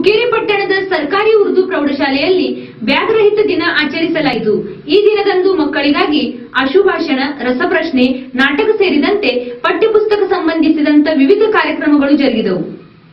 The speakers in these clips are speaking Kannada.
ಹುಕ್ಕೇರಿ ಪಟ್ಟಣದ ಸರ್ಕಾರಿ ಉರ್ದು ಪ್ರೌಢಶಾಲೆಯಲ್ಲಿ ಬ್ಯಾಗ್ ರಹಿತ ದಿನ ಆಚರಿಸಲಾಯಿತು ಈ ದಿನದಂದು ಮಕ್ಕಳಿಗಾಗಿ ಅಶುಭಾಷಣ ರಸಪ್ರಶ್ನೆ ನಾಟಕ ಸೇರಿದಂತೆ ಪಠ್ಯಪುಸ್ತಕ ಸಂಬಂಧಿಸಿದಂತ ವಿವಿಧ ಕಾರ್ಯಕ್ರಮಗಳು ಜರುಗಿದವು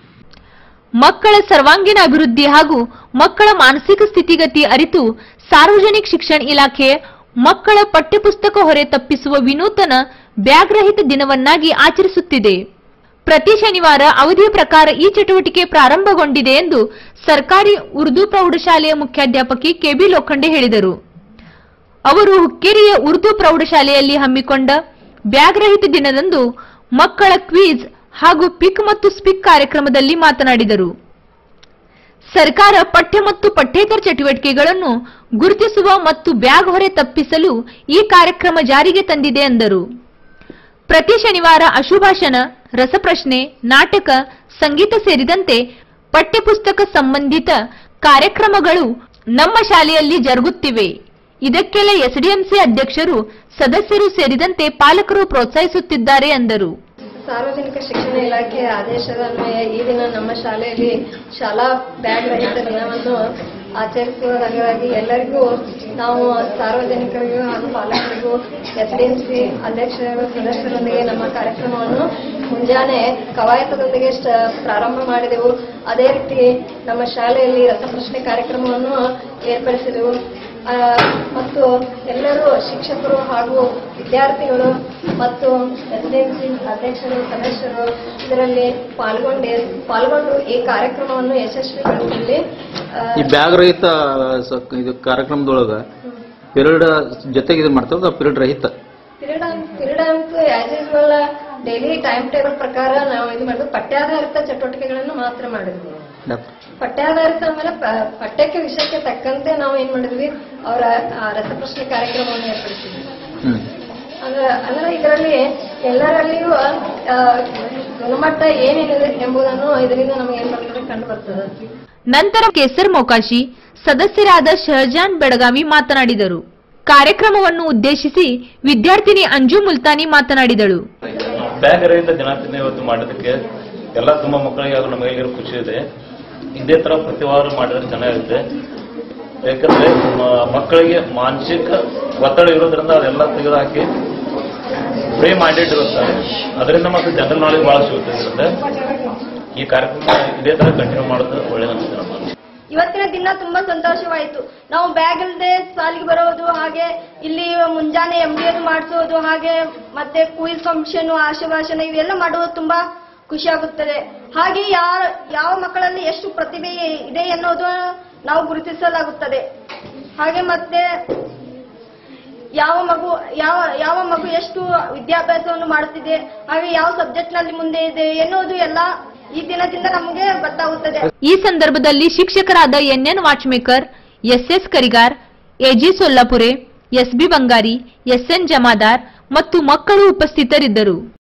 ಮಕ್ಕಳ ಸರ್ವಾಂಗೀಣ ಅಭಿವೃದ್ಧಿ ಹಾಗೂ ಮಕ್ಕಳ ಮಾನಸಿಕ ಸ್ಥಿತಿಗತಿ ಅರಿತು ಸಾರ್ವಜನಿಕ ಶಿಕ್ಷಣ ಇಲಾಖೆ ಮಕ್ಕಳ ಪಠ್ಯಪುಸ್ತಕ ಹೊರೆ ತಪ್ಪಿಸುವ ವಿನೂತನ ಬ್ಯಾಗ್ ರಹಿತ ದಿನವನ್ನಾಗಿ ಆಚರಿಸುತ್ತಿದೆ ಪ್ರತಿ ಶನಿವಾರ ಅವಧಿಯ ಪ್ರಕಾರ ಈ ಚಟುವಟಿಕೆ ಪ್ರಾರಂಭಗೊಂಡಿದೆ ಎಂದು ಸರ್ಕಾರಿ ಉರ್ದು ಪ್ರೌಢಶಾಲೆಯ ಮುಖ್ಯಾಧ್ಯಾಪಕಿ ಕೆಬಿ ಲೋಖಂಡೆ ಹೇಳಿದರು ಅವರು ಹುಕ್ಕೇರಿಯ ಉರ್ದು ಪ್ರೌಢಶಾಲೆಯಲ್ಲಿ ಹಮ್ಮಿಕೊಂಡ ಬ್ಯಾಗ್ ರಹಿತ ದಿನದಂದು ಮಕ್ಕಳ ಕ್ವೀಜ್ ಹಾಗೂ ಪಿಕ್ ಮತ್ತು ಸ್ಪಿಕ್ ಕಾರ್ಯಕ್ರಮದಲ್ಲಿ ಮಾತನಾಡಿದರು ಸರ್ಕಾರ ಪಠ್ಯ ಮತ್ತು ಪಠ್ಯೇತರ ಚಟುವಟಿಕೆಗಳನ್ನು ಗುರುತಿಸುವ ಮತ್ತು ಬ್ಯಾಗ್ ಹೊರೆ ತಪ್ಪಿಸಲು ಈ ಕಾರ್ಯಕ್ರಮ ಜಾರಿಗೆ ತಂದಿದೆ ಎಂದರು ಪ್ರತಿ ಶನಿವಾರ ಅಶುಭಾಷಣ ರಸಪ್ರಶ್ನೆ ನಾಟಕ ಸಂಗೀತ ಸೇರಿದಂತೆ ಪಠ್ಯಪುಸ್ತಕ ಸಂಬಂಧಿತ ಕಾರ್ಯಕ್ರಮಗಳು ನಮ್ಮ ಶಾಲೆಯಲ್ಲಿ ಜರುಗುತ್ತಿವೆ ಇದಕ್ಕೆಲ್ಲ ಎಸ್ಡಿಎಂಸಿ ಅಧ್ಯಕ್ಷರು ಸದಸ್ಯರು ಸೇರಿದಂತೆ ಪಾಲಕರು ಪ್ರೋತ್ಸಾಹಿಸುತ್ತಿದ್ದಾರೆ ಎಂದರು ಸಾರ್ವಜನಿಕ ಶಿಕ್ಷಣ ಇಲಾಖೆಯ ಆದೇಶದ ಅನ್ವಯ ಈ ದಿನ ನಮ್ಮ ಶಾಲೆಯಲ್ಲಿ ಶಾಲಾ ಬ್ಯಾಗ್ ರಹಿತ ದಿನವನ್ನು ಆಚರಿಸುವುದಕ್ಕಾಗಿ ಎಲ್ಲರಿಗೂ ನಾವು ಸಾರ್ವಜನಿಕರಿಗೂ ಹಾಗೂ ಪಾಲಕರಿಗೂ ಎಸ್ ಡಿ ಎಂ ಸಿ ಅಧ್ಯಕ್ಷರು ಸದಸ್ಯರೊಂದಿಗೆ ನಮ್ಮ ಕಾರ್ಯಕ್ರಮವನ್ನು ಮುಂಜಾನೆ ಕವಾಯತದೊಂದಿಗೆ ಸ್ಟ- ಪ್ರಾರಂಭ ಮಾಡಿದೆವು ಅದೇ ರೀತಿ ನಮ್ಮ ಶಾಲೆಯಲ್ಲಿ ರಸಪ್ರಶ್ನೆ ಕಾರ್ಯಕ್ರಮವನ್ನು ಏರ್ಪಡಿಸಿದೆವು ಆ, ಮತ್ತು ಎಲ್ಲರೂ ಶಿಕ್ಷಕರು ಹಾಗೂ ವಿದ್ಯಾರ್ಥಿಗಳು ಮತ್ತು ಎಸ್ ಡಿ ಎಂ ಸಿ ಅಧ್ಯಕ್ಷರು ಸದಸ್ಯರು ಇದರಲ್ಲಿ ಪಾಲ್ಗೊಂಡೆ ಪಾಲ್ಗೊಂಡು ಈ ಕಾರ್ಯಕ್ರಮವನ್ನು ಯಶಸ್ವಿಗೊಳಿಸಲಿ ಆ, ಈ ಬ್ಯಾಗ್ ರಹಿತ ಸ- ಇದು ಕಾರ್ಯಕ್ರಮದೊಳಗ ಪಿರಿಯಡ್ ಜೊತೆಗೆ ಇದು ಮಾಡ್ತಾರ ಪಿರಿಯಡ್ ರಹಿತ ಪಿರಿಯಡ್ ಪಿರಿಯಡ್ ಅಂತೂ as usual daily time table ಪ್ರಕಾರ ನಾವು ಇದು ಮಾಡಿದ್ವಿ ಪಠ್ಯಾಧಾರಿತ ಚಟುವಟಿಕೆಗಳನ್ನು ಮಾತ್ರ ಮಾಡಿದ್ವಿ ಡಾಕ್ಟರ್ ಪಠ್ಯಾಧಾರಿತ ಮೇಲೆ ಪ- ಪಠ್ಯಕ್ಕೆ ವಿಷಯಕ್ಕೆ ತಕ್ಕಂತೆ ನಾವು ಏನ್ ಮಾಡಿದ್ವಿ ಅವರ ಆ ರಸಪ್ರಶ್ನೆ ಕಾರ್ಯಕ್ರಮವನ್ನು ಏರ್ಪಡಿಸಿದ್ವಿ ಹ್ಮ್ ಅಂದ್ರೆ ಅಂದ್ರೆ ಇದರಲ್ಲಿ ಎಲ್ಲರಲ್ಲಿಯೂ ಆ, ಗುಣಮಟ್ಟ ಏನೇನಿದೆ ಎಂಬುದನ್ನು ಇದರಿಂದ ನಮಗೆ ಏನ್ ಬರ್ತದೆ ಕಂಡು ಬರ್ತದೆ ನಂತರ ಕೇಸರ್ ಮೊಕಾಶಿ ಸದಸ್ಯರಾದ ಶಹಜಾನ್ ಬೆಳಗಾವಿ ಮಾತನಾಡಿದರು ಕಾರ್ಯಕ್ರಮವನ್ನು ಉದ್ದೇಶಿಸಿ ವಿದ್ಯಾರ್ಥಿನಿ ಅಂಜು ಮುಲ್ತಾನಿ ಮಾತನಾಡಿದಳು ಬ್ಯಾಗ್ ರಹಿತ ದಿನಾಚರಣೆ ಇವತ್ತು ಮಾಡೋದಕ್ಕೆ ಎಲ್ಲ ತುಂಬಾ ಮಕ್ಕಳಿಗೆ ಹಾಗೂ ನಮಗೆಲ್ಲರೂ ಖುಷಿ ಇದೆ ಇದೇ ತರ ಪ್ರತಿ ವಾರ ಮಾಡಿದ್ರೆ ಚೆನ್ನಾಗಿರುತ್ತೆ ಯಾಕಂದ್ರೆ ಮ- ಮಕ್ಕಳಿಗೆ ಮಾನಸಿಕ ಒತ್ತಡ ಇರೋದ್ರಿಂದ ಅದೆಲ್ಲ ತೆಗೆದುಹಾಕಿ ಫ್ರೀ ಮೈಂಡೆಡ್ ಇರುತ್ತೆ ಅದರಿಂದ ಮತ್ತೆ ಜನರಲ್ ನಾಲೆಜ್ ಬಹಳ ಸಿಗುತ್ತೆ ಈ ಕಾರ್ಯಕ್ರಮ ಇದೇ ತರ ಕಂಟಿನ್ಯೂ ಮಾಡೋದು ಒಳ್ಳೇದು ಅನ್ಸುತ್ತೆ ನಮ್ಮ ಇವತ್ತಿನ ದಿನ ತುಂಬಾ ಸಂತೋಷವಾಯಿತು ನಾವು ಬ್ಯಾಗ್ ಇಲ್ಲದೆ ಸಾಲಿಗೆ ಬರೋದು ಹಾಗೆ ಇಲ್ಲಿ ಮುಂಜಾನೆ ಎಂ ಡಿ ಅದು ಮಾಡಿಸೋದು ಹಾಗೆ ಮತ್ತೆ ಕ್ವಿಜ್ ಫಂಕ್ಷನ್ ಆಶೀರ್ವಾಸನ ಇವೆಲ್ಲ ಮಾಡುವುದು ತುಂಬಾ ಖುಷಿ ಆಗುತ್ತದೆ ಹಾಗೆ ಯಾರ ಯಾವ ಮಕ್ಕಳಲ್ಲಿ ಎಷ್ಟು ಪ್ರತಿಭೆ ಇದೆ ಎನ್ನುವುದು ನಾವು ಗುರುತಿಸಲಾಗುತ್ತದೆ ಹಾಗೆ ಮತ್ತೆ ಯಾವ ಮಗು ಯಾವ ಯಾವ ಮಗು ಎಷ್ಟು ವಿದ್ಯಾಭ್ಯಾಸವನ್ನು ಮಾಡುತ್ತಿದೆ ಹಾಗೆ ಯಾವ ಸಬ್ಜೆಕ್ಟ್ ನಲ್ಲಿ ಮುಂದೆ ಇದೆ ಎನ್ನುವುದು ಎಲ್ಲ ಈ ದಿನದಿಂದ ನಮಗೆ ಗೊತ್ತಾಗುತ್ತದೆ ಈ ಸಂದರ್ಭದಲ್ಲಿ ಶಿಕ್ಷಕರಾದ N N Watchmaker S S Karigar A G Sollapure S B Bangari S N Jamadar ಮತ್ತು ಮಕ್ಕಳು ಉಪಸ್ಥಿತರಿದ್ದರು